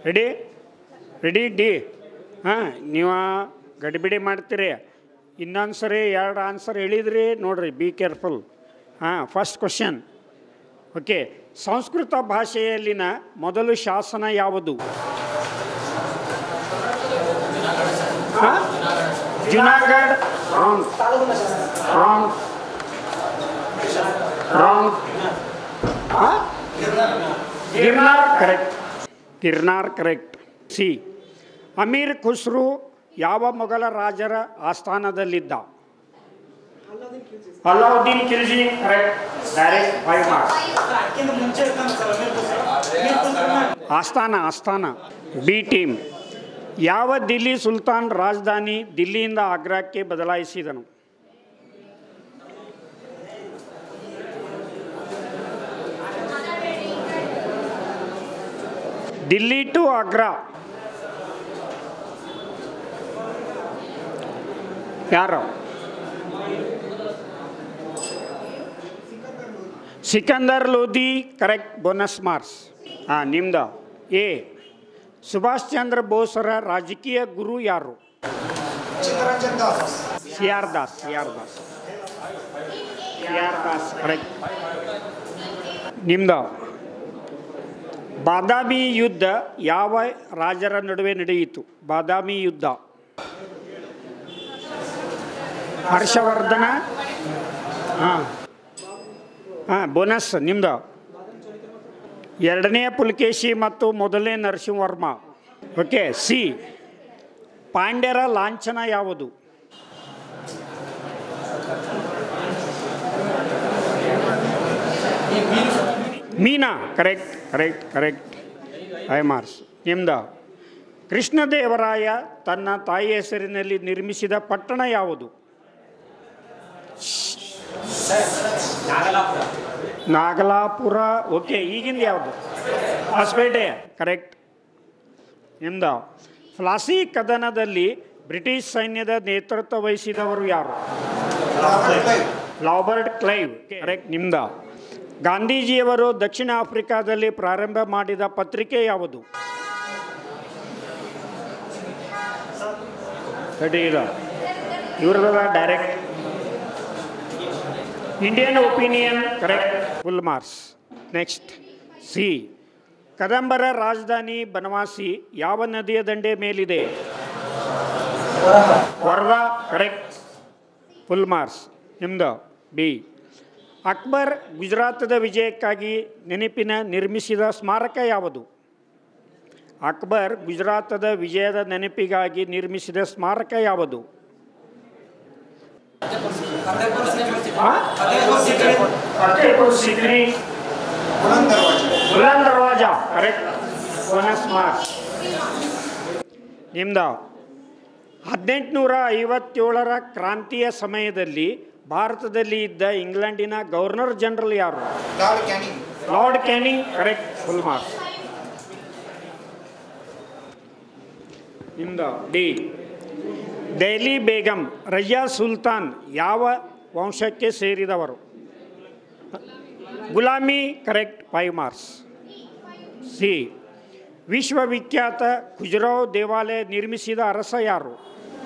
Ready ready D ಹಾಂ ನೀವು ಗಡಿಬಿಡಿ ಮಾಡ್ತೀರಿ ಇನ್ನೊಂದು ಸರಿ ಎರಡು ಆನ್ಸರ್ ಹೇಳಿದ್ರಿ ನೋಡ್ರಿ ಬಿ ಕೇರ್ಫುಲ್ ಹಾಂ ಫಸ್ಟ್ ಕ್ವಶನ್ ಓಕೆ ಸಂಸ್ಕೃತ ಭಾಷೆಯಲ್ಲಿನ ಮೊದಲು ಶಾಸನ ಯಾವುದು ಹಾಂ? Junagadh wrong wrong wrong Girnar correct Girnar correct C Amir Khusru ಯಾವ ಮೊಘಲ ರಾಜರ ಆಸ್ಥಾನದಲ್ಲಿದ್ದ Alauddin Khilji correct direct five marks ಆಸ್ಥಾನ ಆಸ್ಥಾನ ಬಿ ಟೀಮ್ ಯಾವ ದಿಲ್ಲಿ ಸುಲ್ತಾನ್ ರಾಜಧಾನಿ ದಿಲ್ಲಿಯಿಂದ ಆಗ್ರಾಕ್ಕೆ ಬದಲಾಯಿಸಿದನು ದಿಲ್ಲಿ ಟು ಆಗ್ರಾ ಯಾರು Sikandar Lodhi correct bonus marks ಹಾಂ ನಿಮ್ದು ಎ ಸುಭಾಷ್ ಚಂದ್ರ ಬೋಸರ ರಾಜಕೀಯ ಗುರು ಯಾರು Chittaranjan Das C R Das C R Das C R Das correct ನಿಮ್ದು ಬಾದಾಮಿ ಯುದ್ಧ ಯಾವ ರಾಜರ ನಡುವೆ ನಡೆಯಿತು ಬಾದಾಮಿ ಯುದ್ಧ ಹರ್ಷವರ್ಧನ ಹಾಂ ಹಾಂ ಬೋನಸ್ ನಿಮ್ದು ಎರಡನೇ ಪುಲಕೇಶಿ ಮತ್ತು ಮೊದಲನೇ ನರಸಿಂಹವರ್ಮ ಓಕೆ ಸಿ ಪಾಂಡ್ಯರ ಲಾಂಛನ ಯಾವುದು ಮೀನಾ ಕರೆಕ್ಟ್ ಕರೆಕ್ಟ್ ಕರೆಕ್ಟ್ ಐ ಮಾರ್ಸ್ ನಿಮ್ದು ಕೃಷ್ಣದೇವರಾಯ ತನ್ನ ತಾಯಿ ಹೆಸರಿನಲ್ಲಿ ನಿರ್ಮಿಸಿದ ಪಟ್ಟಣ ಯಾವುದು ನಾಗಲಾಪುರ ಓಕೆ ಈಗಿಂದ ಯಾವುದು ಹೊಸಪೇಟೆ ಕರೆಕ್ಟ್ ನಿಮ್ದು ಫ್ಲಾಸಿ ಕದನದಲ್ಲಿ ಬ್ರಿಟಿಷ್ ಸೈನ್ಯದ ನೇತೃತ್ವ ವಹಿಸಿದವರು ಯಾರು ಲಾಬರ್ಟ್ ಕ್ಲೈವ್ ಕರೆಕ್ಟ್ ನಿಮ್ದ ಗಾಂಧೀಜಿಯವರು ದಕ್ಷಿಣ ಆಫ್ರಿಕಾದಲ್ಲಿ ಪ್ರಾರಂಭ ಮಾಡಿದ ಪತ್ರಿಕೆ ಯಾವುದು ರೆಡಿ ಇದೆ ಇವ್ರದಲ್ಲ direct Indian Opinion correct full marks next C ಕದಂಬರ ರಾಜಧಾನಿ ಬನವಾಸಿ ಯಾವ ನದಿಯ ದಂಡೆ ಮೇಲಿದೆ ವರದಾ ಕರೆಕ್ಟ್ ಫುಲ್ ಮಾರ್ಕ್ಸ್ ನಿಮ್ದು ಬಿ ಅಕ್ಬರ್ ಗುಜರಾತದ ವಿಜಯಕ್ಕಾಗಿ ನೆನಪಿನ ನಿರ್ಮಿಸಿದ ಸ್ಮಾರಕ ಯಾವುದು ಅಕ್ಬರ್ ಗುಜರಾತದ ವಿಜಯದ ನೆನಪಿಗಾಗಿ ನಿರ್ಮಿಸಿದ ಸ್ಮಾರಕ ಯಾವುದು ಆ? Fatehpur Sikri Buland Darwaze Buland Darwaza correct bonus marks ನಿಮ್ದು ಹದಿನೆಂಟುನೂರ ಐವತ್ತೇಳರ ಕ್ರಾಂತಿಯ ಸಮಯದಲ್ಲಿ ಭಾರತದಲ್ಲಿ ಇದ್ದ ಇಂಗ್ಲೆಂಡಿನ ಗವರ್ನರ್ ಜನರಲ್ ಯಾರು lord Canning lord Canning correct full marks ನಿಮ್ದು ಡಿ ದೆಹಲಿ ಬೇಗಂ ರಜಾ ಸುಲ್ತಾನ್ ಯಾವ ವಂಶಕ್ಕೆ ಸೇರಿದವರು ಗುಲಾಮಿ ಕರೆಕ್ಟ್ ಫೈವ್ ಮಾರ್ಕ್ಸ್ ಸಿ ವಿಶ್ವವಿಖ್ಯಾತ ಖುಜರಾವ್ ದೇವಾಲಯ ನಿರ್ಮಿಸಿದ ಅರಸ ಯಾರು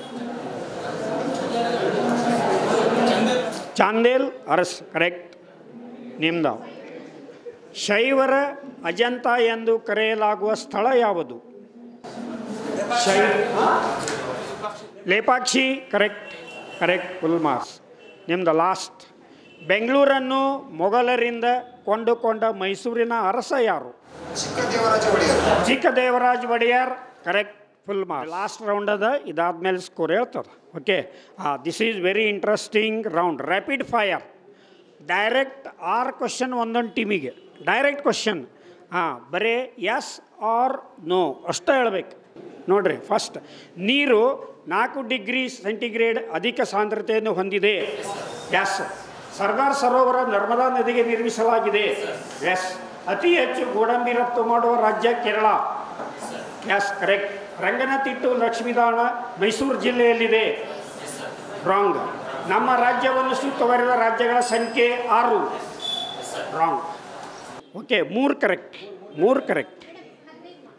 ಚಾಂದೇಲ್ ಅರಸ್ ಕರೆಕ್ಟ್ ನಿಮ್ದು ಶೈವರ ಅಜಂತ ಎಂದು ಕರೆಯಲಾಗುವ ಸ್ಥಳ ಯಾವುದು ಶೈ Lepakshi correct correct full marks ನಿಮ್ದು ಲಾಸ್ಟ್ ಬೆಂಗಳೂರನ್ನು ಮೊಘಲರಿಂದ ಕೊಂಡುಕೊಂಡ ಮೈಸೂರಿನ ಅರಸ ಯಾರು Chikka Devaraja Odeyar Chikkadevaraj Odeyar correct full mark last round ಅದ ಇದಾದ್ಮೇಲೆ ಸ್ಕೋರ್ ಹೇಳ್ತದೆ okay this is very interesting round rapid fire direct or question ಒಂದೊಂದು ಟೀಮಿಗೆ ಡೈರೆಕ್ಟ್ ಕ್ವಶನ್ ಹಾಂ ಬರೀ ಎಸ್ ಆರ್ ನೋ ಅಷ್ಟೇ ಹೇಳ್ಬೇಕು ನೋಡ್ರಿ ಫಸ್ಟ್ ನೀರು ನಾಲ್ಕು ಡಿಗ್ರಿ ಸೆಂಟಿಗ್ರೇಡ್ ಅಧಿಕ ಸಾಂದ್ರತೆಯನ್ನು ಹೊಂದಿದೆ ಎಸ್ ಸರ್ದಾರ್ ಸರೋವರ ನರ್ಮದಾ ನದಿಗೆ ನಿರ್ಮಿಸಲಾಗಿದೆ ಎಸ್ ಅತಿ ಹೆಚ್ಚು ಗೋಡಂಬಿ ರಫ್ತು ಮಾಡುವ ರಾಜ್ಯ ಕೇರಳ ಎಸ್ ಕರೆಕ್ಟ್ ರಂಗನತಿಟ್ಟು ಲಕ್ಷ್ಮೀದಾನ ಮೈಸೂರು ಜಿಲ್ಲೆಯಲ್ಲಿದೆ ರಾಂಗ್ ನಮ್ಮ ರಾಜ್ಯವನ್ನು ಸುತ್ತುವರಿದ ರಾಜ್ಯಗಳ ಸಂಖ್ಯೆ ಆರು ರಾಂಗ್ ಓಕೆ ಮೂರು ಕರೆಕ್ಟ್ ಮೂರು ಕರೆಕ್ಟ್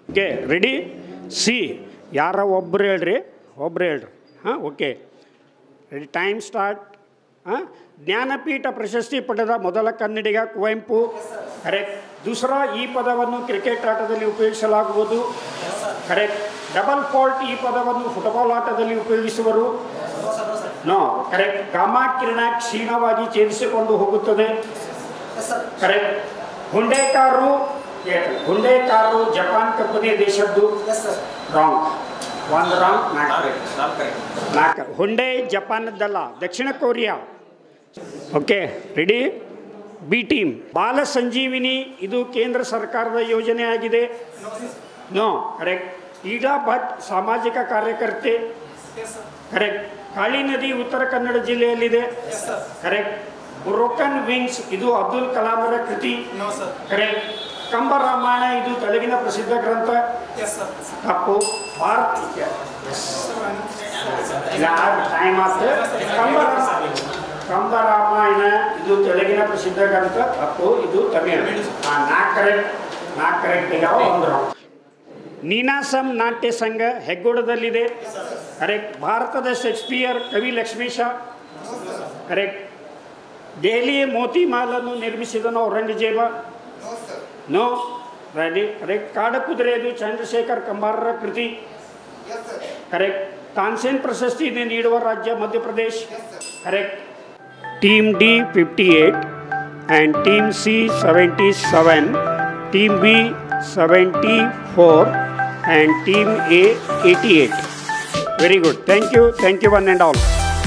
ಓಕೆ ರೆಡಿ ಸಿ ಯಾರ ಒಬ್ರು ಹೇಳ್ರಿ ಒಬ್ರು ಹೇಳ್ರಿ ಹಾಂ ಓಕೆ ರೆಡಿ ಟೈಮ್ ಸ್ಟಾರ್ಟ್ ಹಾಂ ಜ್ಞಾನಪೀಠ ಪ್ರಶಸ್ತಿ ಪಡೆದ ಮೊದಲ ಕನ್ನಡಿಗ ಕುವೆಂಪು ಕರೆಕ್ಟ್ ದೂಸರಾ ಈ ಪದವನ್ನು ಕ್ರಿಕೆಟ್ ಆಟದಲ್ಲಿ ಉಪಯೋಗಿಸಲಾಗುವುದು ಕರೆಕ್ಟ್ ಡಬಲ್ ಫಾಲ್ಟ್ ಈ ಪದವನ್ನು ಫುಟ್ಬಾಲ್ ಆಟದಲ್ಲಿ ಉಪಯೋಗಿಸುವರು ನೋ ಕರೆಕ್ಟ್ ಗಾಮಾ ಕಿರಣ ಕ್ಷೀಣವಾಗಿ ಛೇದಿಸಿಕೊಂಡು ಹೋಗುತ್ತದೆ correct Hyundai car Hyundai car Japan company ದೇಶದ್ದು ರಾಂಗ್ ಒಂದು ರಾಂಗ್ ನಾಲ್ಕು ನಾಲ್ಕು ಹುಂಡೆ ಜಪಾನದ್ದಲ್ಲ ದಕ್ಷಿಣ Korea okay ready B team Bala Sanjeevini ಇದು ಕೇಂದ್ರ ಸರ್ಕಾರದ ಯೋಜನೆ ಆಗಿದೆ ನೋ ಕರೆಕ್ಟ್ ಈಡಾ ಭಟ್ ಸಾಮಾಜಿಕ ಕಾರ್ಯಕರ್ತೆ ಕರೆಕ್ಟ್ ಕಾಳಿ ನದಿ ಉತ್ತರ ಕನ್ನಡ ಜಿಲ್ಲೆಯಲ್ಲಿದೆ ಕರೆಕ್ಟ್ ಬ್ರೋಕನ್ ವಿಂಗ್ಸ್ ಇದು ಅಬ್ದುಲ್ ಕಲಾಮರ ಕೃತಿ ಕರೆಕ್ಟ್ ಕಂಬ ರಾಮಾಯಣ ಇದು ತೆಲುಗಿನ ಪ್ರಸಿದ್ಧ ಗ್ರಂಥ ತಪ್ಪು ಭಾರತ ಟೈಮ್ ಆಯ್ತು ಕಂಬ ಕಂಬ ರಾಮಾಯಣ ಇದು ತೆಲುಗಿನ ಪ್ರಸಿದ್ಧ ಗ್ರಂಥ ತಪ್ಪು ಇದು ತಮಿಳು ಹಾಂ ನಾಲ್ಕು ಕರೆಕ್ಟ್ ನಾಲ್ಕು ಕರೆಕ್ಟ್ ಈಗ ಒಂದು ರಾಂಗ್ ನೀನಾಸಂ ನಾಟ್ಯ ಸಂಘ ಹೆಗ್ಗೋಡದಲ್ಲಿದೆ ಕರೆಕ್ಟ್ ಭಾರತದ ಶೇಕ್ಸ್ಪಿಯರ್ ಕವಿ ಲಕ್ಷ್ಮೀಶ ಕರೆಕ್ಟ್ ದೆಹಲಿ ಮೋತಿ ಮಾಲನ್ನು ನಿರ್ಮಿಸಿದನು Aurangzeb no sir no ready correct ಕಾಡಕುದುರೆಯದು ಚಂದ್ರಶೇಖರ್ ಕಂಬಾರರ ಕೃತಿ ಎಸ್ ಸರ್ ಕರೆಕ್ಟ್ ತಾನ್ಸೇನ್ ಪ್ರಶಸ್ತಿ ನೀಡುವ ರಾಜ್ಯ Madhya Pradesh yes sir correct team D fifty eight and team C seventy seven team B seventy four and team A eighty eight very good thank you thank you one and all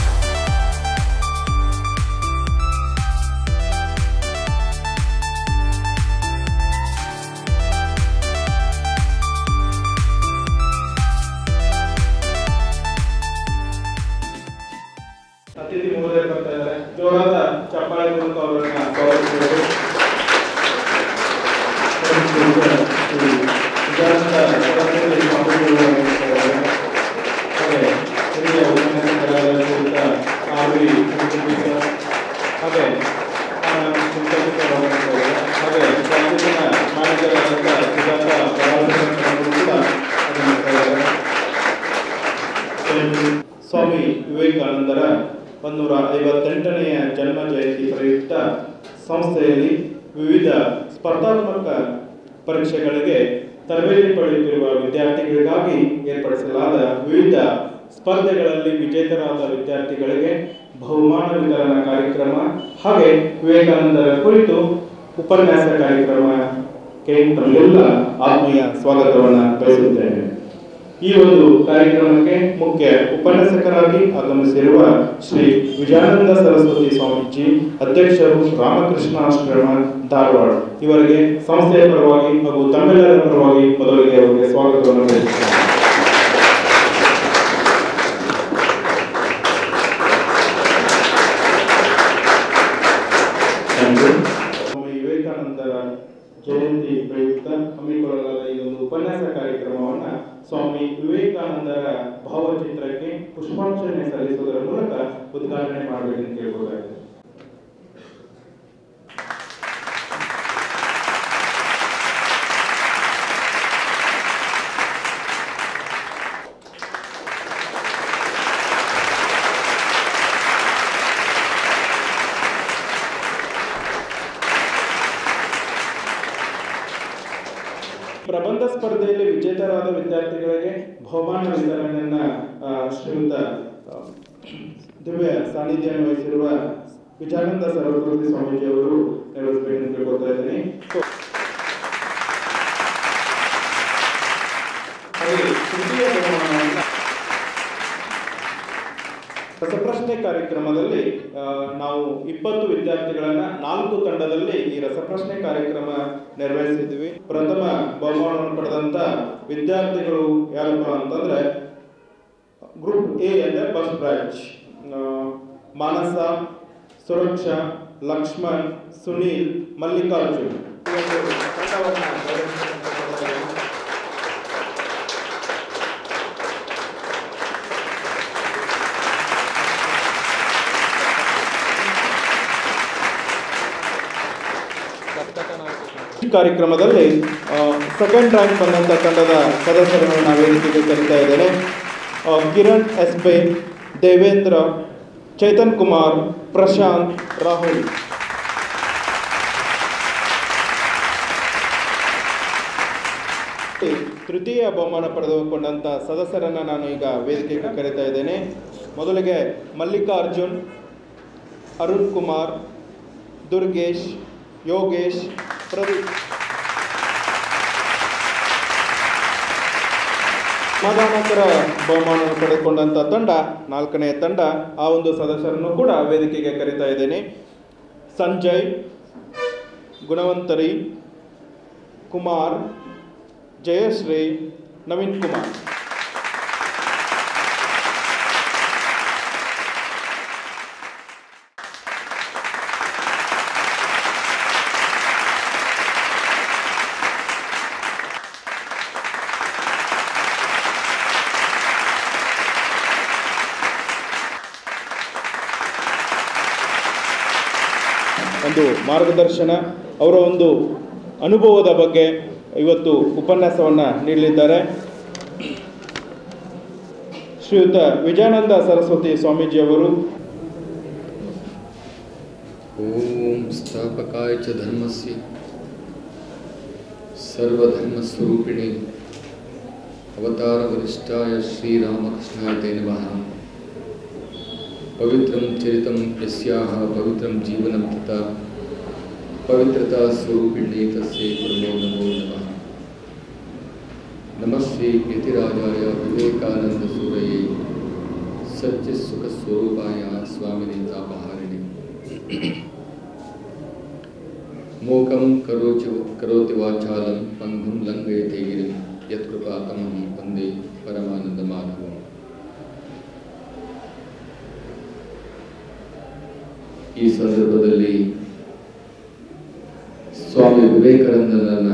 ಅತಿಥಿ ಮಹೋದಯ ಬರ್ತಾ ಇದ್ದಾರೆ ಜೋರಾದ ಚಪ್ಪಾಳೆ ಮೂಲಕ ಅವರನ್ನ ಗೌರವಿಸಬೇಕು ವಿದ್ಯಾರ್ಥಿಗಳ ಸದಸ್ಯರಲ್ಲಿ ಪಾಲ್ಗೊಳ್ಳುವವರಾಗಿದ್ದಾರೆ. ಹಾಗೆ ಹಿರಿಯ ಉಪನ್ಯಾಸಕರಾದ ಶ್ರೀಯುತ ಆರ್ ವಿ ಮುಖ್ಯಮಂತ್ರಿ ಹಾಗೆ ಆ, ಸಂತೋಷಕರಾಗಿದ್ದಾರೆ. ಹಾಗೆ ಕಾಲೇಜಿನ ಮ್ಯಾನೇಜರ್ ಆದಂಥ ಸುಜಾತ ಪರಾವರ್ಶಕರು ಕೂಡ ಆಗಮಿಸ್ತಾ ಇದ್ದಾರೆ. ಸ್ವಾಮಿ ವಿವೇಕಾನಂದರ ಒಂದೂರ ಐವತ್ತೆಂಟನೆಯ ಜನ್ಮ ಜಯಂತಿ ಪ್ರಯುಕ್ತ ಸಂಸ್ಥೆಯಲ್ಲಿ ವಿವಿಧ ಸ್ಪರ್ಧಾತ್ಮಕ ಪರೀಕ್ಷೆಗಳಿಗೆ ತರಬೇತಿ ಪಡೆಯುತ್ತಿರುವ ವಿದ್ಯಾರ್ಥಿಗಳಿಗಾಗಿ ಏರ್ಪಡಿಸಲಾದ ವಿವಿಧ ಸ್ಪರ್ಧೆಗಳಲ್ಲಿ ವಿಜೇತರಾದ ವಿದ್ಯಾರ್ಥಿಗಳಿಗೆ ಬಹುಮಾನ ವಿತರಣಾ ಕಾರ್ಯಕ್ರಮ ಹಾಗೆ ವಿವೇಕಾನಂದರ ಕುರಿತು ಉಪನ್ಯಾಸ ಕಾರ್ಯಕ್ರಮಕ್ಕೆ ತಮಗೆಲ್ಲ ಆತ್ಮೀಯ ಸ್ವಾಗತವನ್ನು ಬಯಸುತ್ತೇನೆ ಈ ಒಂದು ಕಾರ್ಯಕ್ರಮಕ್ಕೆ ಮುಖ್ಯ ಉಪನ್ಯಾಸಕರಾಗಿ ಆಗಮಿಸಿರುವ ಶ್ರೀ ವಿಜಯಾನಂದ ಸರಸ್ವತಿ ಸ್ವಾಮೀಜಿ ಅಧ್ಯಕ್ಷರು ರಾಮಕೃಷ್ಣಾಶ್ರಮ ಧಾರವಾಡ ಇವರಿಗೆ ಸಂಸ್ಥೆಯ ಪರವಾಗಿ ಹಾಗೂ ತಮ್ಮೆಲ್ಲರ ಪರವಾಗಿ ಮೊದಲಿಗೆ ಅವರಿಗೆ ಸ್ವಾಗತವನ್ನು ಬಯಸುತ್ತೇನೆ ಸ್ವಾಮಿ ವಿವೇಕಾನಂದರ ಜಯಂತಿ ಪ್ರಯುಕ್ತ ಹಮ್ಮಿಕೊಳ್ಳಲಾದ ಈ ಒಂದು ಉಪನ್ಯಾಸ ಕಾರ್ಯಕ್ರಮವನ್ನ ಸ್ವಾಮಿ ವಿವೇಕಾನಂದರ ಭಾವಚಿತ್ರಕ್ಕೆ ಪುಷ್ಪಾರ್ಚನೆ ಸಲ್ಲಿಸುವುದರ ಮೂಲಕ ಉದ್ಘಾಟನೆ ಮಾಡಬೇಕೆಂದು ಕೇಳಬಹುದಾಗಿದೆ ಪ್ರಬಂಧ ಸ್ಪರ್ಧೆಯಲ್ಲಿ ವಿಜೇತರಾದ ವಿದ್ಯಾರ್ಥಿಗಳಿಗೆ ಬಹುಮಾನ ವಿತರಣೆಯನ್ನ ಆ, ಶ್ರೀಯುತ ಆ, ದಿವ್ಯ ಸಾನ್ನಿಧ್ಯವನ್ನು ವಹಿಸಿರುವ ವಿಜಯಾನಂದ ಸರಸ್ವತಿ ಸ್ವಾಮೀಜಿ ಅವರು ನೆರವೇರಿಸಬೇಕೆಂದು ಕೇಳ್ಕೊತಾ ಇದ್ದೀನಿ ಹಾಗೆ ತೃತೀಯ ಬಹುಮಾನವನ್ನ ರಸಪ್ರಶ್ನೆ ಕಾರ್ಯಕ್ರಮದಲ್ಲಿ ಆ, ನಾವು ಇಪ್ಪತ್ತು ವಿದ್ಯಾರ್ಥಿಗಳನ್ನ ನಾಲ್ಕು ತಂಡದಲ್ಲಿ ಈ ರಸಪ್ರಶ್ನೆ ಕಾರ್ಯಕ್ರಮ ನೆರವೇರಿಸಿದ್ವಿ ಪ್ರಥಮ ಬಹುಮಾನವನ್ನು ಪಡೆದಂತ ವಿದ್ಯಾರ್ಥಿಗಳು ಯಾರಪ್ಪ ಅಂತಂದ್ರೆ ಗ್ರೂಪ್ ಎ ಅಂದ್ರೆ ಫಸ್ಟ್ ಬ್ರಾಂಚ್ ಮಾನಸ ಸುರಕ್ಷಾ ಲಕ್ಷ್ಮಣ್ ಸುನೀಲ್ ಮಲ್ಲಿಕಾರ್ಜುನ್ ಈ ಒಂದು ತಂಡವನ್ನ ಗೌರವಿಸತಕ್ಕಂಥದ್ದಾಗಿದೆ. ಈ ಕಾರ್ಯಕ್ರಮದಲ್ಲಿ ಆ, ಸೆಕೆಂಡ್ ರ್ಯಾಂಕ್ ಬಂದಂಥ ತಂಡದ ಸದಸ್ಯರನ್ನು ನಾನು ವೇದಿಕೆಗೆ ಕರೀತಾ ಇದ್ದೇನೆ ಆ, ಕಿರಣ್ ಎಸ್ ಪೈ ದೇವೇಂದ್ರ ಚೈತನ್ ಕುಮಾರ್ ಪ್ರಶಾಂತ್ ರಾಹುಲ್ ತೃತೀಯ ಬಹುಮಾನ ಪಡೆದುಕೊಂಡಂಥ ಸದಸ್ಯರನ್ನು ನಾನು ಈಗ ವೇದಿಕೆಗೆ ಕರೀತಾ ಇದ್ದೇನೆ ಮೊದಲಿಗೆ ಮಲ್ಲಿಕಾರ್ಜುನ್ ಅರುಣ್ ಕುಮಾರ್ ದುರ್ಗೇಶ್ ಯೋಗೇಶ್ ಪ್ರದೀಪ್ ಸಮಾಧಾನಕರ ಬಹುಮಾನವನ್ನು ಪಡೆದುಕೊಂಡಂಥ ತಂಡ ನಾಲ್ಕನೆಯ ತಂಡ ಆ ಒಂದು ಸದಸ್ಯರನ್ನು ಕೂಡ ವೇದಿಕೆಗೆ ಕರೀತಾ ಇದ್ದೇನೆ ಸಂಜಯ್ ಗುಣವಂತರಿ ಕುಮಾರ್ ಜಯಶ್ರೀ ನವೀನ್ ಕುಮಾರ್ ಒಂದು ಮಾರ್ಗದರ್ಶನ ಅವರ ಒಂದು ಅನುಭವದ ಬಗ್ಗೆ ಇವತ್ತು ಉಪನ್ಯಾಸವನ್ನು ನೀಡಲಿದ್ದಾರೆ ಶ್ರೀಯುತ ವಿಜಯಾನಂದ ಸರಸ್ವತಿ ಸ್ವಾಮೀಜಿಯವರು ॐ स्थापकाय च धर्मस्य सर्वधर्मस्वरूपिणे अवतारवरिष्ठाय श्रीरामकृष्णाय ते नमः पवित्रं चरितं यस्याः पवित्रं जीवनं तथा पवित्रता स्वरूपिणे तस्यै परमो नमो नमः नमः श्री यतिराजाय विवेकानन्दसूरये सच्चित्सुखस्वरूपाय स्वामिने तापहारिणे ಮೂಕಂ ಕರೋಚ ಕರೋತಿ ವಾಚಾಲಂ ಪಂಗುಂ ಲಂಘಯತೆ ಗಿರಿಂ ಯತ್ಕೃಪಾತಮಂ ವಂದೇ ಪರಮಾನಂದ ಮಾಧವಂ ಈ ಸಂದರ್ಭದಲ್ಲಿ ಸ್ವಾಮಿ ವಿವೇಕಾನಂದರನ್ನ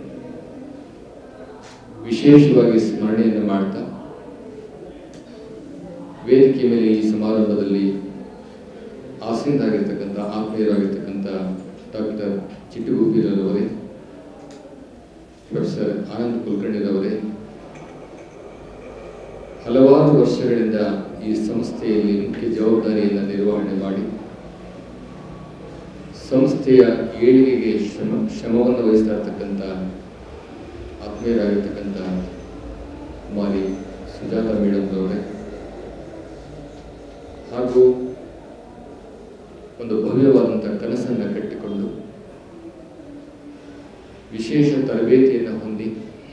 ವಿಶೇಷವಾಗಿ ಸ್ಮರಣೆಯನ್ನು ಮಾಡ್ತಾ ವೇದಿಕೆ ಮೇಲೆ ಈ ಸಮಾರಂಭದಲ್ಲಿ ಆಸೀನರಾಗಿರ್ತಕ್ಕಂಥ ಆತ್ಮೀಯರಾಗಿರ್ತಕ್ಕಂಥ ಡಾಕ್ಟರ್ ಚಿಟ್ಟುಗುಬ್ಬೀರವರೇ ಪ್ರೊಫೆಸರ್ ಆನಂದ್ ಕುಲಕರ್ಣಿರವರೇ ಹಲವಾರು ವರ್ಷಗಳಿಂದ ಈ ಸಂಸ್ಥೆಯಲ್ಲಿ ಮುಖ್ಯ ಜವಾಬ್ದಾರಿಯನ್ನು ನಿರ್ವಹಣೆ ಮಾಡಿ ಸಂಸ್ಥೆಯ ಏಳಿಗೆಗೆ ಶ್ರಮ ಶ್ರಮವನ್ನು ವಹಿಸ್ತಾ ಇರ್ತಕ್ಕಂಥ ಆತ್ಮೀಯರಾಗಿರ್ತಕ್ಕಂಥ ಕುಮಾರಿ ಸುಜಾತ ಮೇಡಮ್ರವರೇ ಹಾಗೂ ಒಂದು ಭವ್ಯವಾದಂಥ ಕನಸನ್ನು ಕಟ್ಟಿಕೊಂಡು ವಿಶೇಷ ತರಬೇತಿಯನ್ನು ಹೊಂದಿ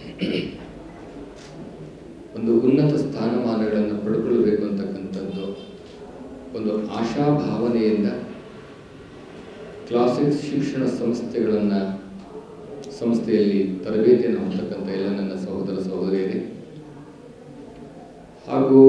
ಒಂದು ಉನ್ನತ ಸ್ಥಾನಮಾನಗಳನ್ನು ಪಡ್ಕೊಳ್ಬೇಕು ಅಂತಕ್ಕಂಥದ್ದು ಒಂದು ಆಶಾಭಾವನೆಯಿಂದ ಕ್ಲಾಸಿಕ್ ಶಿಕ್ಷಣ ಸಂಸ್ಥೆಗಳನ್ನು ಸಂಸ್ಥೆಯಲ್ಲಿ ತರಬೇತಿಯನ್ನು ಹೊಂದತಕ್ಕಂಥ ಎಲ್ಲ ನನ್ನ ಸಹೋದರ ಸಹೋದರಿಯರೇ ಹಾಗೂ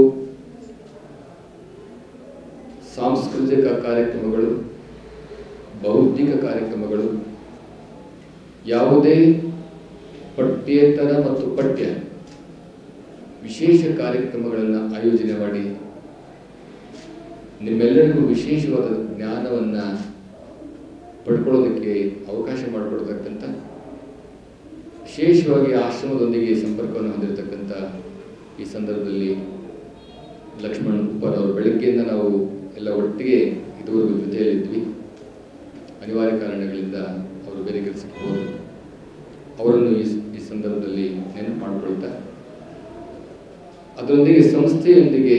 ಸಾಂಸ್ಕೃತಿಕ ಕಾರ್ಯಕ್ರಮಗಳು ಬೌದ್ಧಿಕ ಕಾರ್ಯಕ್ರಮಗಳು ಯಾವುದೇ ಪಠ್ಯೇತರ ಮತ್ತು ಪಠ್ಯ ವಿಶೇಷ ಕಾರ್ಯಕ್ರಮಗಳನ್ನು ಆಯೋಜನೆ ಮಾಡಿ ನಿಮ್ಮೆಲ್ಲರಿಗೂ ವಿಶೇಷವಾದ ಜ್ಞಾನವನ್ನು ಪಡ್ಕೊಳ್ಳೋದಕ್ಕೆ ಅವಕಾಶ ಮಾಡಿಕೊಡ್ತಕ್ಕಂಥ ವಿಶೇಷವಾಗಿ ಆಶ್ರಮದೊಂದಿಗೆ ಸಂಪರ್ಕವನ್ನು ಹೊಂದಿರತಕ್ಕಂಥ ಈ ಸಂದರ್ಭದಲ್ಲಿ ಲಕ್ಷ್ಮಣ್ ಉಪ್ಪರ್ ಅವರು ಬೆಳಗ್ಗೆಯಿಂದ ನಾವು ಎಲ್ಲ ಒಟ್ಟಿಗೆ ಇದುವರೆಗೂ ಜೊತೆಯಲ್ಲಿದ್ವಿ ಅನಿವಾರ್ಯ ಕಾರಣಗಳಿಂದ ಅವರು ಬೇರೆ ಕೆಲಸಕ್ಕೆ ಹೋದರು ಅವರನ್ನು ಈ ಈ ಸಂದರ್ಭದಲ್ಲಿ ನೆನಪು ಮಾಡಿಕೊಳ್ತಾ ಅದರೊಂದಿಗೆ ಸಂಸ್ಥೆಯೊಂದಿಗೆ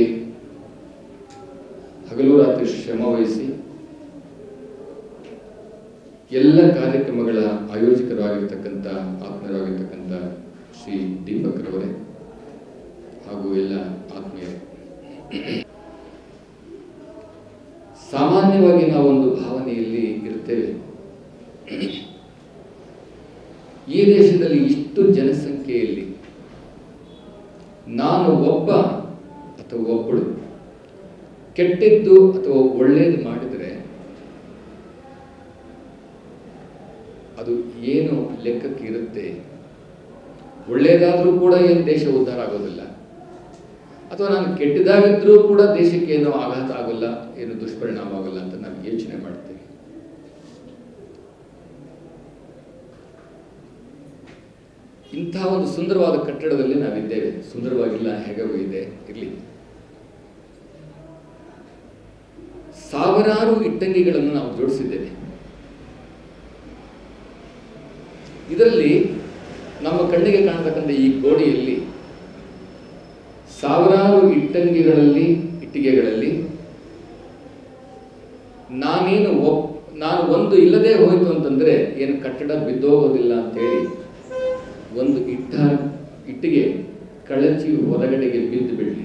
ಹಗಲು ರಾತ್ರಿ ಶ್ರಮ ವಹಿಸಿ ಎಲ್ಲ ಕಾರ್ಯಕ್ರಮಗಳ ಆಯೋಜಕರಾಗಿರ್ತಕ್ಕಂಥ ಆತ್ಮೀಯರಾಗಿರ್ತಕ್ಕಂಥ ಶ್ರೀ ದೀಪಕ್ರವರೇ ಹಾಗೂ ಎಲ್ಲ ಆತ್ಮೀಯರೇ ಸಾಮಾನ್ಯವಾಗಿ ನಾವೊಂದು ಭಾವನೆಯಲ್ಲಿ ಇರ್ತೇವೆ ಈ ದೇಶದಲ್ಲಿ ಇಷ್ಟು ಜನಸಂಖ್ಯೆಯಲ್ಲಿ ನಾನು ಒಬ್ಬ ಅಥವಾ ಒಬ್ಬಳು ಕೆಟ್ಟಿದ್ದು ಅಥವಾ ಒಳ್ಳೇದು ಮಾಡಿದರೆ ಅದು ಏನು ಲೆಕ್ಕಕ್ಕೆ ಇರುತ್ತೆ ಒಳ್ಳೇದಾದರೂ ಕೂಡ ಏನು ದೇಶ ಉದ್ಧಾರ ಆಗೋದಿಲ್ಲ ಅಥವಾ ನಾನು ಕೆಟ್ಟದಾಗಿದ್ರೂ ಕೂಡ ದೇಶಕ್ಕೆ ಏನೋ ಆಘಾತ ಆಗೋಲ್ಲ ಏನು ದುಷ್ಪರಿಣಾಮ ಆಗೋಲ್ಲ ಅಂತ ನಾವು ಯೋಚನೆ ಮಾಡ್ತೇವೆ ಇಂತಹ ಒಂದು ಸುಂದರವಾದ ಕಟ್ಟಡದಲ್ಲಿ ನಾವಿದ್ದೇವೆ ಸುಂದರವಾಗಿಲ್ಲ ಹೇಗೂ ಇದೆ ಇರಲಿ ಸಾವಿರಾರು ಇಟ್ಟಂಗಿಗಳನ್ನು ನಾವು ಜೋಡಿಸಿದ್ದೇವೆ ಇದರಲ್ಲಿ ನಮ್ಮ ಕಣ್ಣಿಗೆ ಕಾಣತಕ್ಕಂಥ ಈ ಗೋಡೆಯಲ್ಲಿ ಸಾವಿರಾರು ಇಟ್ಟಂಗಿಗಳಲ್ಲಿ ಇಟ್ಟಿಗೆಗಳಲ್ಲಿ ನಾನೇನು ಒಪ್ ನಾನು ಒಂದು ಇಲ್ಲದೆ ಹೋಯಿತು ಅಂತಂದ್ರೆ ಏನು ಕಟ್ಟಡ ಬಿದ್ದೋಗೋದಿಲ್ಲ ಅಂತೇಳಿ ಒಂದು ಇಟ್ಟ ಇಟ್ಟಿಗೆ ಕಳಚಿ ಹೊರಗಡೆಗೆ ಬಿದ್ದು ಬಿಡಲಿ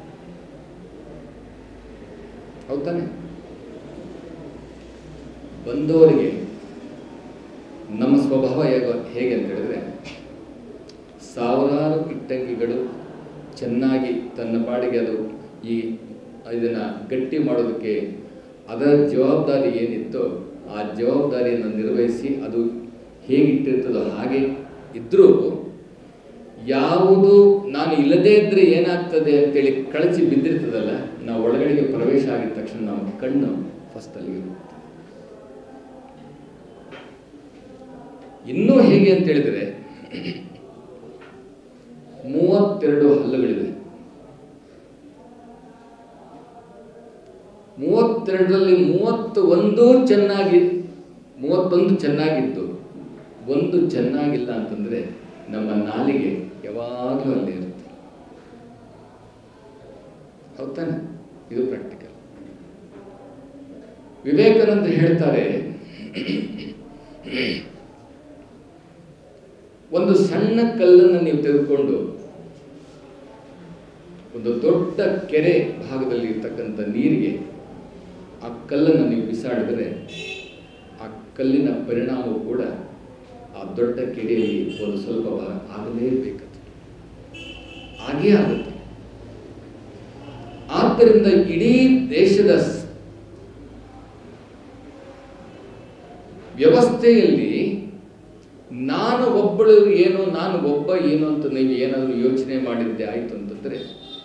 ಹೌದಾನೆ ಬಂದವರಿಗೆ ನಮ್ಮ ಸ್ವಭಾವ ಹೇಗ ಹೇಗೆ ಅಂತ ಹೇಳಿದ್ರೆ ಸಾವಿರಾರು ಇಟ್ಟಂಗಿಗಳು ಚೆನ್ನಾಗಿ ತನ್ನ ಪಾಡಿಗೆ ಅದು ಈ ಇದನ್ನು ಗಟ್ಟಿ ಮಾಡೋದಕ್ಕೆ ಅದರ ಜವಾಬ್ದಾರಿ ಏನಿತ್ತೋ ಆ ಜವಾಬ್ದಾರಿಯನ್ನು ನಿರ್ವಹಿಸಿ ಅದು ಹೇಗಿಟ್ಟಿರ್ತದೋ ಹಾಗೆ ಇದ್ದರೂ ಯಾವುದು ನಾನು ಇಲ್ಲದೇ ಇದ್ದರೆ ಏನಾಗ್ತದೆ ಅಂತೇಳಿ ಕಳಚಿ ಬಿದ್ದಿರ್ತದಲ್ಲ ನಾವು ಒಳಗಡೆಗೆ ಪ್ರವೇಶ ಆಗಿದ ತಕ್ಷಣ ನಮ್ಮ ಕಣ್ಣು ಫಸ್ಟ್ ಅಲ್ಲಿ ಇರುತ್ತೆ ಇನ್ನೂ ಹೇಗೆ ಅಂತ ಹೇಳಿದರೆ ಮೂವತ್ತೆರಡು ಹಲ್ಲುಗಳಿವೆ ಮೂವತ್ತೆರಡರಲ್ಲಿ ಮೂವತ್ತು ಒಂದು ಚೆನ್ನಾಗಿ ಮೂವತ್ತೊಂದು ಚೆನ್ನಾಗಿದ್ದು ಒಂದು ಚೆನ್ನಾಗಿಲ್ಲ ಅಂತಂದ್ರೆ ನಮ್ಮ ನಾಲಿಗೆ ಯಾವಾಗಲೂ ಅಲ್ಲೇ ಇರುತ್ತೆ ಹೌದಾನೆ ಇದು ಪ್ರಾಕ್ಟಿಕಲ್ ವಿವೇಕಾನಂದ ಹೇಳ್ತಾರೆ ಒಂದು ಸಣ್ಣ ಕಲ್ಲನ್ನು ನೀವು ತೆಗೆದುಕೊಂಡು ಒಂದು ದೊಡ್ಡ ಕೆರೆ ಭಾಗದಲ್ಲಿ ಇರ್ತಕ್ಕಂಥ ನೀರಿಗೆ ಆ ಕಲ್ಲನ್ನು ನೀವು ಬಿಸಾಡಿದರೆ ಆ ಕಲ್ಲಿನ ಪರಿಣಾಮವು ಕೂಡ ಆ ದೊಡ್ಡ ಕೆರೆಯಲ್ಲಿ ಒಂದು ಸ್ವಲ್ಪ ಭಾಗ ಆಗಲೇಬೇಕದು ಹಾಗೇ ಆಗುತ್ತೆ ಆದ್ದರಿಂದ ಇಡೀ ದೇಶದ ಸ್- ವ್ಯವಸ್ಥೆಯಲ್ಲಿ ನಾನು ಒಬ್ಬಳು ಏನು ನಾನು ಒಬ್ಬ ಏನು ಅಂತ ನೀವು ಏನಾದರೂ ಯೋಚನೆ ಮಾಡಿದ್ದೆ ಆಯಿತು ಅಂತಂದ್ರೆ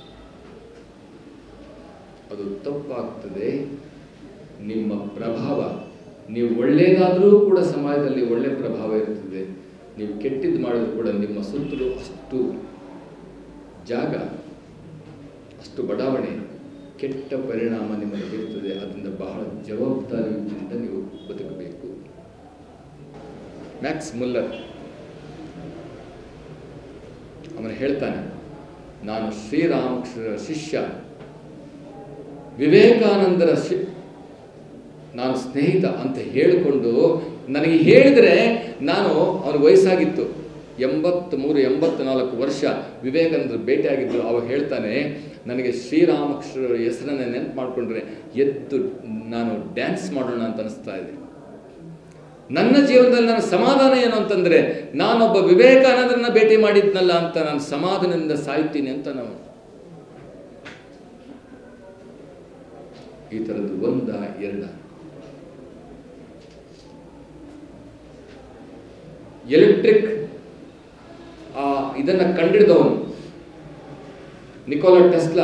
ಅದು ತಪ್ಪಾಗ್ತದೆ ನಿಮ್ಮ ಪ್ರಭಾವ ನೀವು ಒಳ್ಳೆಯದಾದರೂ ಕೂಡ ಸಮಾಜದಲ್ಲಿ ಒಳ್ಳೆಯ ಪ್ರಭಾವ ಇರ್ತದೆ ನೀವು ಕೆಟ್ಟಿದ್ದು ಮಾಡಿದ್ರು ಕೂಡ ನಿಮ್ಮ ಸುತ್ತಲೂ ಅಷ್ಟು ಜಾಗ ಅಷ್ಟು ಬಡಾವಣೆ ಕೆಟ್ಟ ಪರಿಣಾಮ ನಿಮ್ಮಲ್ಲಿ ಬೀರ್ತದೆ ಅದರಿಂದ ಬಹಳ ಜವಾಬ್ದಾರಿಯಿಂದ ನೀವು ಬದುಕಬೇಕು ಮ್ಯಾಕ್ಸ್ ಮುಲ್ಲರ್ ಅವನು ಹೇಳ್ತಾನೆ ನಾನು ಶ್ರೀರಾಮಕೃಷ್ಣರ ಶಿಷ್ಯ ವಿವೇಕಾನಂದರ ಶಿ ನಾನು ಸ್ನೇಹಿತ ಅಂತ ಹೇಳಿಕೊಂಡು ನನಗೆ ಹೇಳಿದರೆ ನಾನು ಅವನ ವಯಸ್ಸಾಗಿತ್ತು ಎಂಬತ್ತ್ಮೂರು ಎಂಬತ್ನಾಲ್ಕು ವರ್ಷ ವಿವೇಕಾನಂದರು ಭೇಟಿಯಾಗಿದ್ದರು ಅವ ಹೇಳ್ತಾನೆ ನನಗೆ ಶ್ರೀರಾಮಕೃಷ್ಣರ ಹೆಸರನ್ನ ನೆನಪು ಮಾಡಿಕೊಂಡ್ರೆ ಎದ್ದು ನಾನು ಡ್ಯಾನ್ಸ್ ಮಾಡೋಣ ಅಂತ ಅನಿಸ್ತಾ ಇದೆ ನನ್ನ ಜೀವನದಲ್ಲಿ ನನ್ನ ಸಮಾಧಾನ ಏನು ಅಂತಂದ್ರೆ ನಾನೊಬ್ಬ ವಿವೇಕಾನಂದರನ್ನ ಭೇಟಿ ಮಾಡಿದ್ನಲ್ಲ ಅಂತ ನಾನು ಸಮಾಧಾನದಿಂದ ಸಾಯ್ತೀನಿ ಅಂತ ನಾವು ಈ ಥರದ್ದು ಒಂದ ಎರಡ ಎಲೆಕ್ಟ್ರಿಕ್ ಆ ಇದನ್ನ ಕಂಡಿಡಿದವನು ನಿಕೋಲಾ ಟೆಸ್ಲಾ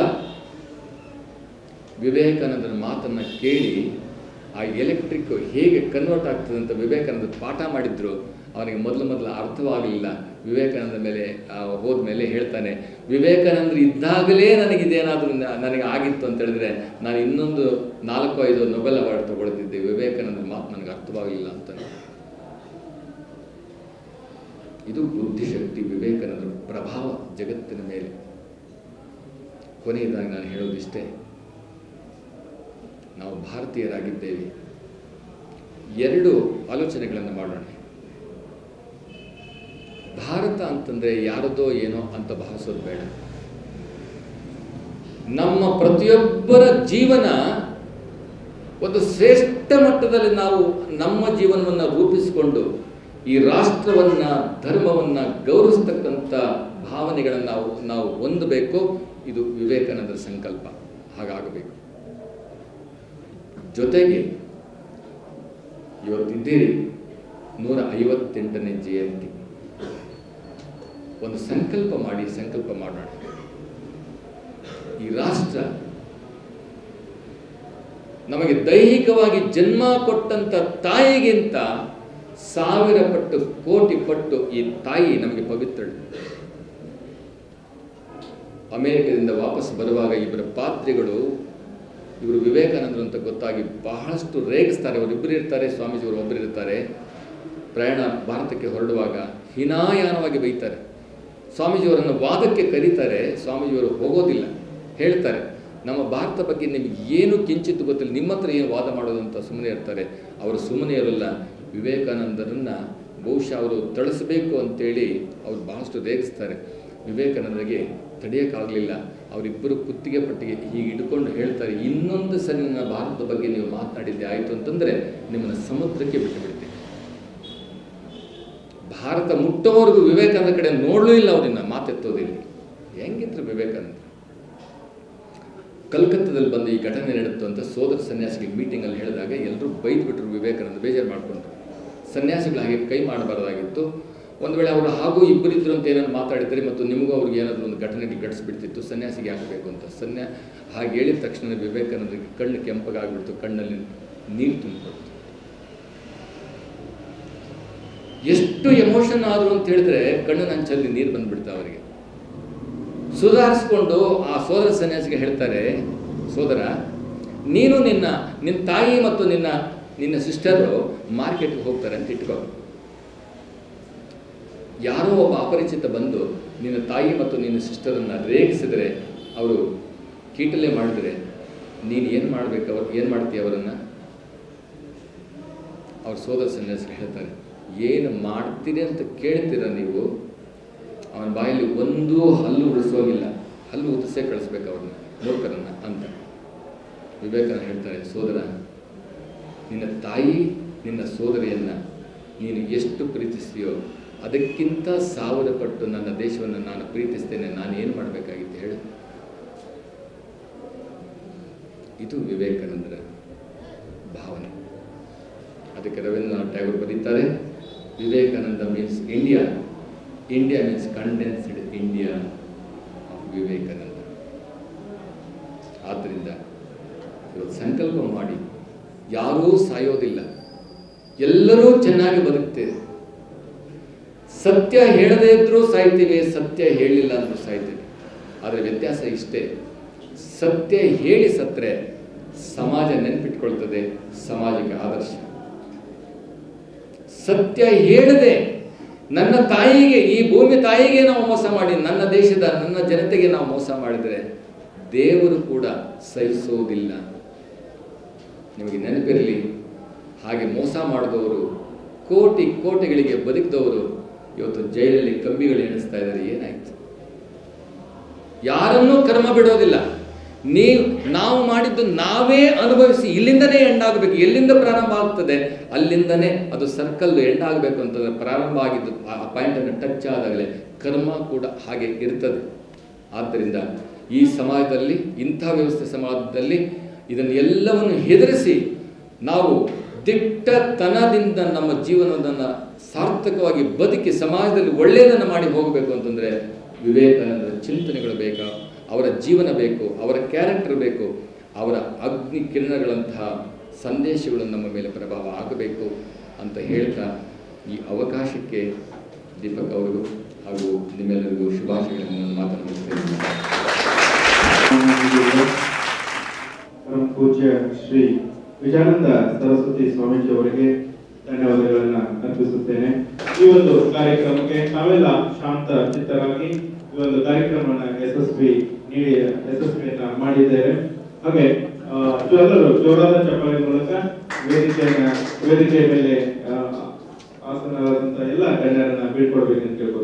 ವಿವೇಕಾನಂದರ ಮಾತನ್ನ ಕೇಳಿ ಆ ಎಲೆಕ್ಟ್ರಿಕ್ ಹೇಗೆ ಕನ್ವರ್ಟ್ ಆಗ್ತದೆ ಅಂತ ವಿವೇಕಾನಂದ ಪಾಠ ಮಾಡಿದ್ರು ಅವನಿಗೆ ಮೊದಲು ಮೊದಲು ಅರ್ಥವಾಗಲಿಲ್ಲ ವಿವೇಕಾನಂದ ಮೇಲೆ ಆ, ಹೋದ್ಮೇಲೆ ಹೇಳ್ತಾನೆ ವಿವೇಕಾನಂದರು ಇದ್ದಾಗಲೇ ನನಗಿದೇನಾದರೂ ನನಗೆ ಆಗಿತ್ತು ಅಂತ ಹೇಳಿದ್ರೆ ನಾನು ಇನ್ನೊಂದು ನಾಲ್ಕು ಐದು ನೊಬೆಲ್ ಅವಾರ್ಡ್ ತಗೊಳ್ತಿದ್ದೆ ವಿವೇಕಾನಂದರ ಮಾತು ನನಗೆ ಅರ್ಥವಾಗಲಿಲ್ಲ ಅಂತ ಇದು ಬುದ್ಧಿಶಕ್ತಿ ವಿವೇಕಾನಂದರ ಪ್ರಭಾವ ಜಗತ್ತಿನ ಮೇಲೆ ಕೊನೆಯದಾಗಿ ನಾನು ಹೇಳೋದಿಷ್ಟೇ ನಾವು ಭಾರತೀಯರಾಗಿದ್ದೇವೆ ಎರಡು ಆಲೋಚನೆಗಳನ್ನು ಮಾಡೋಣ ಭಾರತ ಅಂತಂದ್ರೆ ಯಾರದೋ ಏನೋ ಅಂತ ಭಾವಿಸೋದು ಬೇಡ ನಮ್ಮ ಪ್ರತಿಯೊಬ್ಬರ ಜೀವನ ಒಂದು ಶ್ರೇಷ್ಠ ಮಟ್ಟದಲ್ಲಿ ನಾವು ನಮ್ಮ ಜೀವನವನ್ನು ರೂಪಿಸಿಕೊಂಡು ಈ ರಾಷ್ಟ್ರವನ್ನ ಧರ್ಮವನ್ನ ಗೌರವಿಸ್ತಕ್ಕಂಥ ಭಾವನೆಗಳನ್ನು ನಾವು ನಾವು ಹೊಂದಬೇಕು ಇದು ವಿವೇಕಾನಂದರ ಸಂಕಲ್ಪ ಹಾಗಾಗಬೇಕು ಜೊತೆಗೆ ಇವತ್ತಿದ್ದೀರಿ ನೂರ ಐವತ್ತೆಂಟನೇ ಜಯಂತಿ ಒಂದು ಸಂಕಲ್ಪ ಮಾಡಿ ಸಂಕಲ್ಪ ಮಾಡೋಣ ಈ ರಾಷ್ಟ್ರ ನಮಗೆ ದೈಹಿಕವಾಗಿ ಜನ್ಮ ಕೊಟ್ಟಂತ ತಾಯಿಗಿಂತ ಸಾವಿರ ಪಟ್ಟು ಕೋಟಿ ಪಟ್ಟು ಈ ತಾಯಿ ನಮಗೆ ಪವಿತ್ರಳು ಅಮೆರಿಕದಿಂದ ವಾಪಸ್ ಬರುವಾಗ ಇಬ್ಬರ ಪಾತ್ರಿಗಳು ಇವರು ವಿವೇಕಾನಂದರು ಅಂತ ಗೊತ್ತಾಗಿ ಬಹಳಷ್ಟು ರೇಗಿಸ್ತಾರೆ ಅವರಿಬ್ಬರು ಇರ್ತಾರೆ ಸ್ವಾಮೀಜಿಯವರು ಒಬ್ಬರು ಇರ್ತಾರೆ ಪ್ರಯಾಣ ಭಾರತಕ್ಕೆ ಹೊರಡುವಾಗ ಹೀನಾಯಾನವಾಗಿ ಬೈತಾರೆ ಸ್ವಾಮೀಜಿಯವರನ್ನು ವಾದಕ್ಕೆ ಕರೀತಾರೆ ಸ್ವಾಮೀಜಿಯವರು ಹೋಗೋದಿಲ್ಲ ಹೇಳ್ತಾರೆ ನಮ್ಮ ಭಾರತ ಬಗ್ಗೆ ನಿಮಗೆ ಏನು ಕಿಂಚಿತ್ತು ಗೊತ್ತಿಲ್ಲ ನಿಮ್ಮ ಹತ್ರ ಏನು ವಾದ ಮಾಡೋದು ಅಂತ ಸುಮ್ಮನೆ ಇರ್ತಾರೆ ಅವರು ಸುಮ್ಮನೆ ಇರಲ್ಲ ವಿವೇಕಾನಂದರನ್ನು ಬಹುಶಃ ಅವರು ತಳಿಸಬೇಕು ಅಂತೇಳಿ ಅವ್ರು ಬಹಳಷ್ಟು ರೇಗಿಸ್ತಾರೆ ವಿವೇಕಾನಂದರಿಗೆ ತಡೆಯೋಕ್ಕಾಗಲಿಲ್ಲ ಅವರಿಬ್ಬರು ಕುತ್ತಿಗೆ ಪಟ್ಟಿಗೆ ಹೀಗೆ ಹಿಡ್ಕೊಂಡು ಹೇಳ್ತಾರೆ ಇನ್ನೊಂದು ಸರಿ ನನ್ನ ಭಾರತದ ಬಗ್ಗೆ ನೀವು ಮಾತನಾಡಿದ್ದೆ ಆಯಿತು ಅಂತಂದರೆ ನಿಮ್ಮನ್ನು ಸಮುದ್ರಕ್ಕೆ ಬಿಟ್ಟು ಬಿಡ್ತೀನಿ ಭಾರತ ಮುಟ್ಟೋವರೆಗೂ ವಿವೇಕಾನಂದ ಕಡೆ ನೋಡಲೂ ಇಲ್ಲ ಅವರನ್ನ ಮಾತೆತ್ತೋದಿಲ್ಲ ಹೆಂಗಿದ್ರು ವಿವೇಕಾನಂದ ಕಲ್ಕತ್ತಾದಲ್ಲಿ ಬಂದು ಈ ಘಟನೆ ನಡೆಯಿತು ಅಂತ ಸೋದರ ಸನ್ಯಾಸಿಗೆ ಮೀಟಿಂಗಲ್ಲಿ ಹೇಳಿದಾಗ ಎಲ್ಲರೂ ಬೈದ್ಬಿಟ್ರು ವಿವೇಕಾನಂದ ಬೇಜಾರು ಮಾಡಿಕೊಂಡ್ರು ಸನ್ಯಾಸಿಗಳು ಹಾಗೆ ಕೈ ಮಾಡಬಾರ್ದಾಗಿತ್ತು ಒಂದು ವೇಳೆ ಅವರು ಹಾಗೂ ಇಬ್ಬರಿದ್ರು ಅಂತ ಏನಾದ್ರು ಮಾತಾಡಿದರೆ ಮತ್ತು ನಿಮಗೂ ಅವ್ರಿಗೆ ಏನಾದರೂ ಒಂದು ಘಟನೆಗೆ ಘಟಿಸ್ಬಿಡ್ತಿತ್ತು ಸನ್ಯಾಸಿಗೆ ಹಾಕಬೇಕು ಅಂತ ಸನ್ಯಾ ಹಾಗೆ ಹೇಳಿದ ತಕ್ಷಣ ವಿವೇಕಾನಂದರಿಗೆ ಕಣ್ಣು ಕೆಂಪಗಾಗ್ಬಿಡ್ತು ಕಣ್ಣಲ್ಲಿ ನೀರು ತುಂಬಿಕೊಡ್ತು ಎಷ್ಟು ಎಮೋಷನ್ ಆದರು ಅಂತ ಹೇಳಿದ್ರೆ ಕಣ್ಣಿನ ಅಂಚಲ್ಲಿ ನೀರು ಬಂದ್ಬಿಡ್ತಾ ಅವರಿಗೆ ಸುಧಾರಿಸ್ಕೊಂಡು ಆ ಸೋದರ ಸನ್ಯಾಸಿಗೆ ಹೇಳ್ತಾರೆ ಸೋದರ ನೀನು ನಿನ್ನ ನಿನ್ನ ತಾಯಿ ಮತ್ತು ನಿನ್ನ ನಿನ್ನ ಸಿಸ್ಟರು ಮಾರ್ಕೆಟ್ಗೆ ಹೋಗ್ತಾರೆ ಅಂತ ಇಟ್ಕೋ ಯಾರೋ ಒಬ್ಬ ಅಪರಿಚಿತ ಬಂದು ನಿನ್ನ ತಾಯಿ ಮತ್ತು ನಿನ್ನ ಸಿಸ್ಟರನ್ನು ರೇಗಿಸಿದರೆ ಅವರು ಕೀಟಲೆ ಮಾಡಿದರೆ ನೀನು ಏನು ಮಾಡಬೇಕು ಅವ್ರು ಏನು ಮಾಡ್ತೀಯ ಅವರನ್ನು ಅವ್ರ ಸೋದರ ಸನ್ಯಾಸಿಗೆ ಹೇಳ್ತಾರೆ ಏನು ಮಾಡ್ತೀರಿ ಅಂತ ಕೇಳ್ತೀರ ನೀವು ಅವನ ಬಾಯಲ್ಲಿ ಒಂದೂ ಹಲ್ಲು ಉಳಿಸೋಗಿಲ್ಲ ಹಲ್ಲು ಉದಿಸೇ ಕಳಿಸ್ಬೇಕು ಅವ್ರನ್ನ ಮೂರ್ಖರನ್ನ ಅಂತ ವಿವೇಕಾನಂದ ಹೇಳ್ತಾರೆ ಸೋದರ ನಿನ್ನ ತಾಯಿ ನಿನ್ನ ಸೋದರಿಯನ್ನ ನೀನು ಎಷ್ಟು ಪ್ರೀತಿಸ್ತೀಯೋ ಅದಕ್ಕಿಂತ ಸಾವಿರ ಪಟ್ಟು ನನ್ನ ದೇಶವನ್ನು ನಾನು ಪ್ರೀತಿಸ್ತೇನೆ ನಾನು ಏನು ಮಾಡಬೇಕಾಗಿತ್ತು ಹೇಳು ಇದು ವಿವೇಕಾನಂದರ ಭಾವನೆ ಅದಕ್ಕೆ ರವೀಂದ್ರನಾಥ್ ಟ್ಯಾಗೋರ್ ಬರೀತಾರೆ Vivekananda means India India means condensed India of Vivekananda ಆದ್ದರಿಂದ ಇವತ್ತು ಸಂಕಲ್ಪ ಮಾಡಿ ಯಾರೂ ಸಾಯೋದಿಲ್ಲ ಎಲ್ಲರೂ ಚೆನ್ನಾಗಿ ಬದುಕ್ತೇವೆ ಸತ್ಯ ಹೇಳದೇ ಇದ್ರೂ ಸಾಯ್ತೀವಿ ಸತ್ಯ ಹೇಳಿಲ್ಲ ಅಂದ್ರೂ ಸಾಯ್ತೀವಿ ಆದರೆ ವ್ಯತ್ಯಾಸ ಇಷ್ಟೇ ಸತ್ಯ ಹೇಳಿ ಸತ್ರೆ ಸಮಾಜ ನೆನ್ಪಿಟ್ಕೊಳ್ತದೆ ಸಮಾಜಕ್ಕೆ ಆದರ್ಶ ಸತ್ಯ ಹೇಳದೆ ನನ್ನ ತಾಯಿಗೆ ಈ ಭೂಮಿ ತಾಯಿಗೆ ನಾವು ಮೋಸ ಮಾಡಿ ನನ್ನ ದೇಶದ ನನ್ನ ಜನತೆಗೆ ನಾವು ಮೋಸ ಮಾಡಿದರೆ ದೇವರು ಕೂಡ ಸಹಿಸೋದಿಲ್ಲ ನಿಮಗೆ ನೆನಪಿರಲಿ ಹಾಗೆ ಮೋಸ ಮಾಡಿದವರು ಕೋಟಿ ಕೋಟಿಗಳಿಗೆ ಬದುಕಿದವರು ಇವತ್ತು ಜೈಲಲ್ಲಿ ಕಂಬಿಗಳು ಎಣಿಸ್ತಾ ಇದ್ದಾರೆ ಏನಾಯ್ತು ಯಾರನ್ನೂ ಕರ್ಮ ಬಿಡೋದಿಲ್ಲ ನೀವು ನಾವು ಮಾಡಿದ್ದು ನಾವೇ ಅನುಭವಿಸಿ ಇಲ್ಲಿಂದನೇ ಎಂಡ್ ಆಗಬೇಕು ಎಲ್ಲಿಂದ ಪ್ರಾರಂಭ ಆಗ್ತದೆ ಅಲ್ಲಿಂದನೇ ಅದು ಸರ್ಕಲ್ ಎಂಡ್ ಆಗಬೇಕು ಅಂತಂದ್ರೆ ಪ್ರಾರಂಭ ಆಗಿದ್ದು ಆ ಪಾಯಿಂಟನ್ನು ಟಚ್ ಆದಾಗಲೇ ಕರ್ಮ ಕೂಡ ಹಾಗೆ ಇರ್ತದೆ ಆದ್ದರಿಂದ ಈ ಸಮಾಜದಲ್ಲಿ ಇಂಥ ವ್ಯವಸ್ಥೆ ಸಮಾಜದಲ್ಲಿ ಇದನ್ನು ಎಲ್ಲವನ್ನು ಹೆದರಿಸಿ ನಾವು ದಿಟ್ಟತನದಿಂದ ನಮ್ಮ ಜೀವನವನ್ನು ಸಾರ್ಥಕವಾಗಿ ಬದುಕಿ ಸಮಾಜದಲ್ಲಿ ಒಳ್ಳೆಯದನ್ನು ಮಾಡಿ ಹೋಗಬೇಕು ಅಂತಂದರೆ ವಿವೇಕಾನಂದರ ಚಿಂತನೆಗಳು ಬೇಕಾ ಅವರ ಜೀವನ ಬೇಕು ಅವರ ಕ್ಯಾರೆಕ್ಟರ್ ಬೇಕು ಅವರ ಅಗ್ನಿ ಕಿರಣಗಳಂತಹ ಸಂದೇಶಗಳು ನಮ್ಮ ಮೇಲೆ ಪ್ರಭಾವ ಆಗಬೇಕು ಅಂತ ಹೇಳ್ತಾ ಈ ಅವಕಾಶಕ್ಕೆ ದೀಪಕ್ ಅವರಿಗೂ ಹಾಗೂ ನಿಮ್ಮೆಲ್ಲರಿಗೂ ಶುಭಾಶಯಗಳನ್ನು ನಾನು ಮಾತನಾಡುತ್ತೇನೆ ಪರಮ ಪೂಜ್ಯ ಶ್ರೀ ವಿಜಯಾನಂದ ಸರಸ್ವತಿ ಸ್ವಾಮೀಜಿ ಅವರಿಗೆ ಧನ್ಯವಾದಗಳನ್ನ ಅರ್ಪಿಸುತ್ತೇನೆ ಈ ಒಂದು ಕಾರ್ಯಕ್ರಮಕ್ಕೆ ನಾವೆಲ್ಲ ಶಾಂತ ಚಿತ್ತರಾಗಿ ಈ ಒಂದು ಕಾರ್ಯಕ್ರಮವನ್ನ ಯಶಸ್ವಿ ನೀಡಿ ಯಶಸ್ವಿಯನ್ನ ಮಾಡಿದ್ದೇವೆ ಹಾಗೆ ಆ, ಎಲ್ಲರೂ ಜೋರಾದ ಚಪ್ಪಾಳೆ ಮೂಲಕ ವೇದಿಕೆಯನ್ನ ವೇದಿಕೆಯ ಮೇಲೆ ಆ, ಆಸನರಾದಂತಹ ಎಲ್ಲ ಗಣ್ಯರನ್ನ ಬೀಳ್ಕೊಡ್ಬೇಕಂತ ಕೇಳ್ಕೊಳ್ತೀನಿ